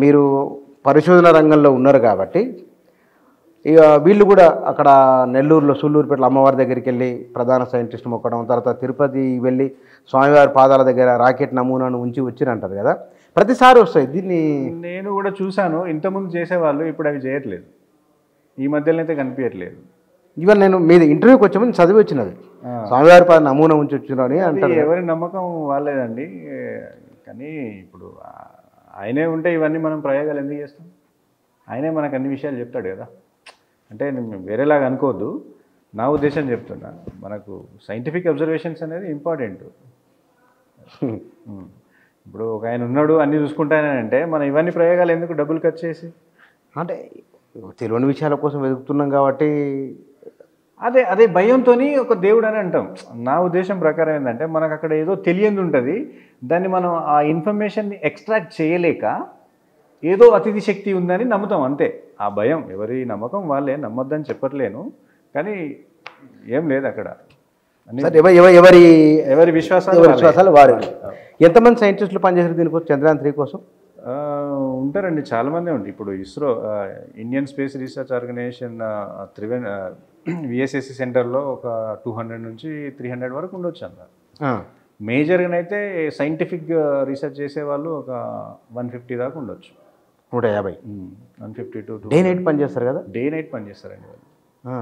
మీరు పరిశోధన రంగంలో ఉన్నారు కాబట్టి ఇక వీళ్ళు కూడా అక్కడ నెల్లూరులో సుల్లూరుపేటలో అమ్మవారి దగ్గరికి వెళ్ళి ప్రధాన సైంటిస్ట్ మొక్కడం తర్వాత తిరుపతి వెళ్ళి స్వామివారి పాదాల దగ్గర రాకెట్ నమూనాను ఉంచి వచ్చిరంటారు కదా ప్రతిసారి వస్తాయి దీన్ని నేను కూడా చూశాను ఇంతకుముందు చేసేవాళ్ళు ఇప్పుడు అవి చేయట్లేదు ఈ మధ్యలో అయితే కనిపించట్లేదు ఈవెన్ నేను మీద ఇంటర్వ్యూకి వచ్చే ముందు చదివి వచ్చినది స్వామివారి పాద నమూనా ఉంచి వచ్చినారని అది అంటారు ఎవరి నమ్మకం వాళ్ళేదండి కానీ ఇప్పుడు ఆ- ఆయనే ఉంటే ఇవన్నీ మనం ప్రయోగాలు ఎందుకు చేస్తాం ఆయనే మనకు అన్ని విషయాలు చెప్తాడు కదా అంటే నేను వేరేలాగా అనుకోవద్దు నా ఉద్దేశం చెప్తున్నా మనకు సైంటిఫిక్ అబ్జర్వేషన్స్ అనేది ఇంపార్టెంట్ ఇప్పుడు ఒక ఆయన ఉన్నాడు అన్ని చూసుకుంటానంటే మనం ఇవన్నీ ప్రయోగాలు ఎందుకు డబ్బులు ఖర్చు చేసి అంటే తెలియని విషయాల కోసం వెతుకుతున్నాం కాబట్టి అదే అదే భయంతో ఒక దేవుడు అని అంటాం నా ఉద్దేశం ప్రకారం ఏంటంటే మనకు అక్కడ ఏదో తెలియంది ఉంటుంది దాన్ని మనం ఆ ఇన్ఫర్మేషన్ని ఎక్స్ట్రాక్ట్ చేయలేక ఏదో అతిథి శక్తి ఉందని నమ్ముతాం అంతే ఆ భయం ఎవరి నమ్మకం వాళ్ళే నమ్మొద్దని చెప్పట్లేను కానీ ఏం లేదు అక్కడ అన్ని సరే ఎవ- ఎవ- ఎవరి ఎవరి విశ్వాసాలు ఎవరి వాళ్ళే. విశ్వాసాలు వారి ఎంతమంది సైంటిస్టులు పనిచేశారు దీనికోసం చంద్రయాన్ త్రీ కోసం ఆ, ఉంటారండి చాలామంది ఉంది ఇప్పుడు ఇస్రో ఆ, ఇండియన్ స్పేస్ రీసెర్చ్ ఆర్గనైజేషన్ ఆ, త్రివేన్ విఎస్ఎస్సి సెంటర్లో ఒక టూ హండ్రెడ్ నుంచి త్రీ హండ్రెడ్ వరకు ఉండొచ్చు అన్నారు మేజర్గా అయితే సైంటిఫిక్ రీసెర్చ్ చేసే వాళ్ళు ఒక వన్ ఫిఫ్టీ దాకా ఉండొచ్చు నూట యాభై one fifty to day night పనిచేస్తారు కదా డే నైట్ పని చేస్తారండి వాళ్ళు ఆ.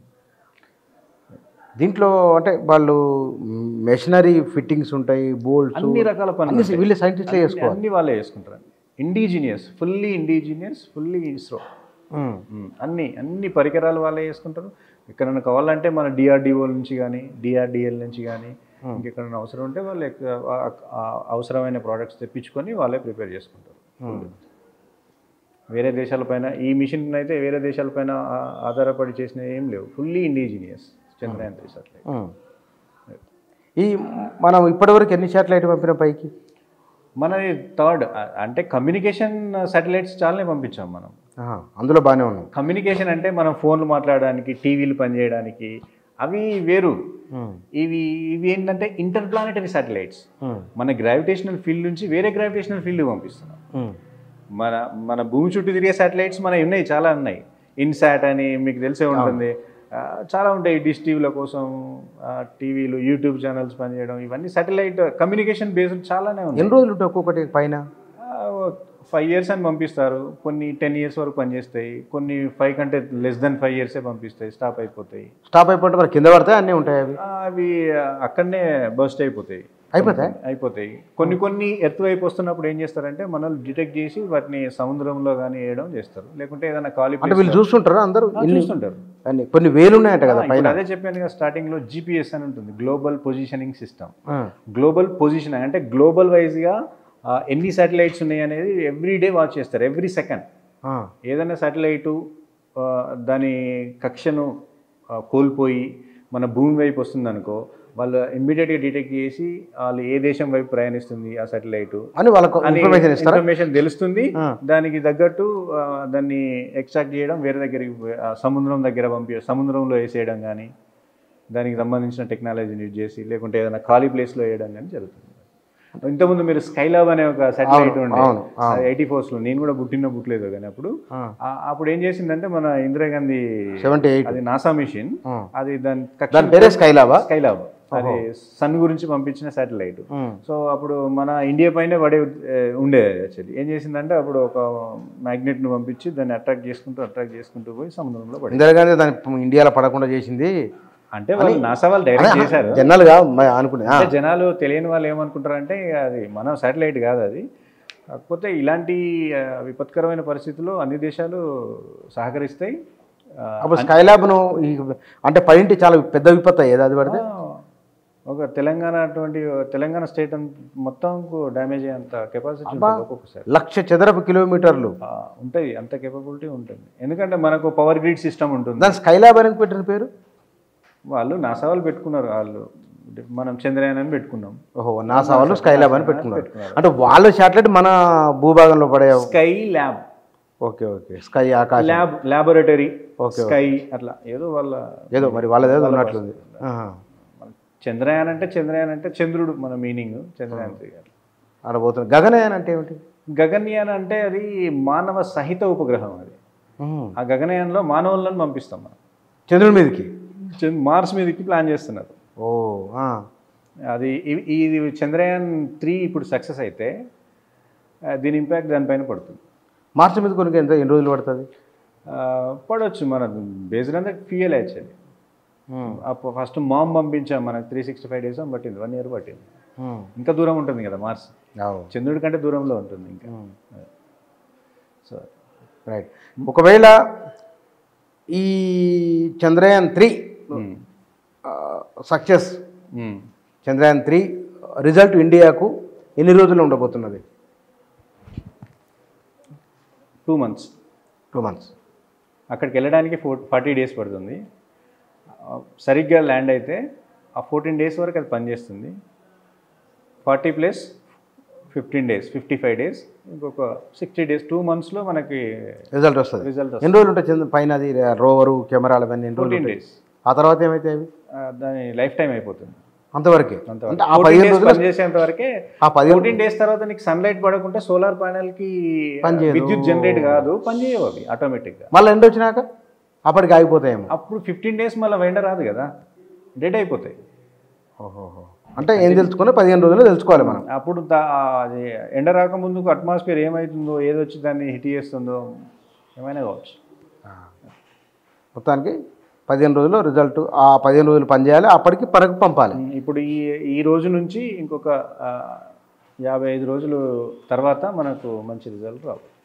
దీంట్లో అంటే వాళ్ళు మెషినరీ ఫిట్టింగ్స్ ఉంటాయి బోల్ట్స్ అన్ని రకాల పనులు అన్ని ఉంటాయి. వీళ్ళే సైంటిస్ట్లే చేసుకోవాలి అన్ని వాళ్ళే చేసుకుంటారు indigenous fully indigenous fully ISRO um. అన్ని అన్ని పరికరాలు వాళ్ళే చేసుకుంటారు ఎక్కడైనా కావాలంటే మన డిఆర్డిఓ నుంచి కానీ డిఆర్డిఎల్ నుంచి కానీ ఇంకెక్కడైనా అవసరం ఉంటే వాళ్ళు ఎక్క- ఆ- ఆ అవసరమైన ప్రోడక్ట్స్ తెప్పించుకొని వాళ్ళే ప్రిపేర్ చేసుకుంటారు వేరే దేశాలపైన ఈ మిషన్ అయితే వేరే దేశాలపైన ఆ- ఆధారపడి చేసిన ఏం లేవు fully indigenous Chandrayaan three satellite um. ఈ మనం ఇప్పటివరకు ఎన్ని శాటిలైట్ పంపిన పైకి మనది థర్డ్ అంటే కమ్యూనికేషన్ సాటిలైట్స్ చాలానే పంపించాం మనం ఆహా, అందులో బాగానే ఉన్నాం కమ్యూనికేషన్ అంటే మనం ఫోన్లు మాట్లాడడానికి టీవీలు పనిచేయడానికి అవి వేరు ఉమ్. ఇవి ఇవి ఏంటంటే ఇంటర్ ప్లానెటరీ సాటిలైట్స్ ఉమ్. మన గ్రావిటేషనల్ ఫీల్డ్ నుంచి వేరే గ్రావిటేషనల్ ఫీల్డ్ పంపిస్తున్నాం ఉమ్. మన మన భూమి చుట్టూ తిరిగే సాటిలైట్స్ మన ఉన్నాయి చాలా ఉన్నాయి ఇన్సాట్ అని మీకు తెలిసే ఉంటుంది ఆ, చాలా ఉంటాయి డిష్ టీవీల కోసం ఆ, టీవీలు యూట్యూబ్ ఛానల్స్ పనిచేయడం ఇవన్నీ సాటిలైట్ కమ్యూనికేషన్ బేస్డ్ చాలానే ఉన్నాయి ఎన్ని రోజులు ఉంటాయి ఒక్కొక్కటి పైన ఫైవ్ ఇయర్స్ అని పంపిస్తారు కొన్ని టెన్ ఇయర్స్ వరకు పనిచేస్తాయి కొన్ని ఫైవ్ కంటే లెస్ దెన్ ఫైవ్ ఇయర్సే పంపిస్తాయి స్టాప్ అయిపోతాయి స్టాప్ అయిపోతే మరి కింద పడితే అన్నీ ఉంటాయి అవి ఆ, అవి అక్కడనే బస్ట్ అయిపోతాయి అయిపోతాయి అయిపోతాయి కొన్ని కొన్ని ఎర్త్ వైపు వస్తున్నప్పుడు ఏం చేస్తారంటే మనల్ని డిటెక్ట్ చేసి వాటిని సముద్రంలో కానీ వేయడం చేస్తారు లేకుంటే ఏదైనా ఖాళీ అంటే వీళ్ళు చూస్తుంటారా అందరూ place- ఆ, ఇన్ని చూస్తుంటారు అన్ని కొన్ని వేలు ఉన్నాయంట కదా ఇప్పుడు పైన అదే చెప్పాను కదా స్టార్టింగ్ లో జిపిఎస్ అని ఉంటుంది గ్లోబల్ పొజిషనింగ్ సిస్టమ్ ఆ. గ్లోబల్ పొజిషన్ అంటే గ్లోబల్ వైజ్గా ఎన్ని శాటిలైట్స్ ఉన్నాయి అనేది ఎవ్రీ డే వాచ్ చేస్తారు ఎవ్రీ సెకండ్ ఆ. ఏదైనా శాటిలైటు దాని కక్షను ఆ, కోల్పోయి మన భూమి వైపు వస్తుందనుకో వాళ్ళు ఇమ్మీడియట్గా డిటెక్ట్ చేసి వాళ్ళు ఏ దేశం వైపు ప్రయాణిస్తుంది ఆ శాటిలైట్ అని వాళ్ళకు ఇన్ఫర్మేషన్ ఇస్తారా ఇన్ఫర్మేషన్ తెలుస్తుంది ఆ. దానికి తగ్గట్టు ఆ, దాన్ని ఎక్స్ట్రాక్ట్ చేయడం వేరే దగ్గరికి పోయి- ఆ సముద్రం దగ్గర పంపి సముద్రంలో వేసేయడం కానీ దానికి సంబంధించిన టెక్నాలజీని యూజ్ చేసి లేకుంటే ఏదైనా ఖాళీ ప్లేస్లో వేయడం కానీ జరుగుతుంది ఇంతకుముందు మీరు స్కైలాబ్ అనే ఒక సాటిలైట్ అవును, ఉండే అవును, అవును. ఎయిటీ ఫోర్స్లో నేను కూడా పుట్టిన పుట్టలేదు కానీ అప్పుడు ఆ. ఆ- అప్పుడు ఏం చేసిందంటే మన ఇందిరాగాంధీ సెవెంటీ ఎయిట్ అది నాసా మిషన్ ఆ. అది దాని దాని పేరే స్కైలాబా స్కైలాబ్ అది సన్ గురించి పంపించిన శాటిలైట్ సో అప్పుడు మన ఇండియా పైనే పడే ఏ, ఉండేది యాక్చువల్లీ ఏం చేసిందంటే అప్పుడు ఒక magnet ను పంపించి దాన్ని అట్రాక్ట్ చేసుకుంటూ అట్రాక్ట్ చేసుకుంటూ పోయి సముద్రంలో పడి ఇందిరాగాంధీ దాని ఇండియాలో పడకుండా చేసింది అంటే వాళ్ళు నాసా వాళ్ళు డైరెక్ట్ చేశారు జనరల్ గా మ- అనుకునే ఆ. అంటే జనాలు తెలియని వాళ్ళు ఏమనుకుంటారంటే అది మన శాటిలైట్ కాదు అది కాకపోతే ఇలాంటి ఆ, విపత్కరమైన పరిస్థితుల్లో అన్ని దేశాలు సహకరిస్తాయి ఆ, అప్పుడు స్కైలాబ్ ను ఈ అంటే పడింటి చాలా పెద్ద విపత్తు అయ్యేది అది పడితే ఒక తెలంగాణ అటువంటి తెలంగాణ స్టేట్ మొత్తం డ్యామేజ్ అయ్యేంత కెపాసిటీ ఉంటుంది ఒక్కొక్కసారి లక్ష చదరపు కిలోమీటర్లు ఆ, ఉంటుంది అంత కేపబిలిటీ ఉంటుంది ఎందుకంటే మనకు పవర్ గ్రిడ్ సిస్టమ్ ఉంటుంది దాని స్కైలాబ్ అని పెట్టిన పేరు వాళ్ళు నాసా వాళ్ళు పెట్టుకున్నారు వాళ్ళు మనం చంద్రయాన్ అని పెట్టుకున్నాం ఓహో నాసా వాళ్ళు స్కైలాబ్ అని పెట్టుకున్నారు అంటే వాళ్ళ శాటిలైట్ మన భూభాగంలో పడే sky lab okay okay sky ఆకాశం ల్యాబ్ ల్యాబొరేటరీ స్కై అట్లా ఏదో వాళ్ళ ఏదో మరి వాళ్ళదేదో ఉన్నట్లుంది ఆహా. చంద్రయాన్ అంటే చంద్రయాన్ అంటే చంద్రుడు మన మీనింగ్ చంద్రయాన్ త్రీ అట్లా ఆడ పోతుంది గగనయాన్ అంటే ఏమిటి గగన్యాన్ అంటే అది మానవ సహిత ఉపగ్రహం అది ఉమ్. ఆ గగనయాన్లో మానవులను పంపిస్తాం మనం చంద్రుడి మీదకి చంద్- మార్స్ మీదకి ప్లాన్ చేస్తున్నారు ఓ ఆ. అది ఇ- ఇది చంద్రయాన్ త్రీ ఇప్పుడు సక్సెస్ అయితే ఆ, దీని ఇంపాక్ట్ దానిపైన పడుతుంది మార్చి మీద కొనుక ఎంత ఎన్ని రోజులు పడుతుంది ఆ, పడవచ్చు మన based on that fuel actually అప్పుడు ఫస్ట్ మామ్ పంపించాం మనకు త్రీ సిక్స్టీ ఫైవ్ డేస్ పట్టింది వన్ ఇయర్ పట్టింది ఇంకా దూరం ఉంటుంది కదా మార్స్ అవు చంద్రుడి కంటే దూరంలో ఉంటుంది ఇంకా సో రైట్ ఒకవేళ ఈ Chandrayaan three success Chandrayaan three result ఇండియాకు ఎన్ని రోజులు ఉండబోతున్నది టూ మంత్స్ టూ మంత్స్ అక్కడికి వెళ్ళడానికి ఫోర్ ఫార్టీ డేస్ పడుతుంది ఆ, సరిగ్గా ల్యాండ్ అయితే ఆ ఫోర్టీన్ డేస్ వరకు అది పనిచేస్తుంది forty plus fifteen days fifty five days ఇంకొక సిక్స్టీ డేస్ టూ మంత్స్లో మనకి రిజల్ట్ వస్తుంది రిజల్ట్ ఎన్ని రోజులు ఉంటాయి చంద్ర పైన అది రోవరు కెమెరాలు అవన్నీ ఎన్ని రోజులు ఫోర్టీన్ ఉంటాయి? డేస్ ఆ తర్వాత ఏమైతే అవి దాని లైఫ్ టైం అయిపోతుంది అంతవరకే అంతవరకు. అంటే ఆ 14 పదిహేను days రోజులు పనిచేసేంత వరకే ఆ పదిహేను ఫోర్టీన్ డేస్ తర్వాత నీకు సన్లైట్ పడకుంటే సోలార్ ప్యానెల్ కి పనిచేయదు. విద్యుత్ జనరేట్ కాదు పనిచేయవు అవి ఆటోమేటిక్గా మళ్ళీ ఎండ వచ్చినాక అప్పటికి ఆగిపోతాయేమో అప్పుడు ఫిఫ్టీన్ డేస్ మళ్ళీ వెండ రాదు కదా డెడ్ అయిపోతాయి ఓహోహో అంటే ఏం తెలుసుకున్నా పదిహేను రోజులు తెలుసుకోవాలి మనం అప్పుడు దా- అది ఎండ రాకముందుకు అట్మాస్ఫియర్ ఏమవుతుందో ఏది వచ్చి దాన్ని హిట్ చేస్తుందో ఏమైనా కావచ్చు మొత్తానికి పదిహేను రోజుల్లో రిజల్ట్ ఆ పదిహేను రోజులు పనిచేయాలి అప్పటికి పరకు పంపాలి ఇప్పుడు ఈ ఈ రోజు నుంచి ఇంకొక ఆ, యాభై ఐదు రోజులు తర్వాత మనకు మంచి రిజల్ట్ రావు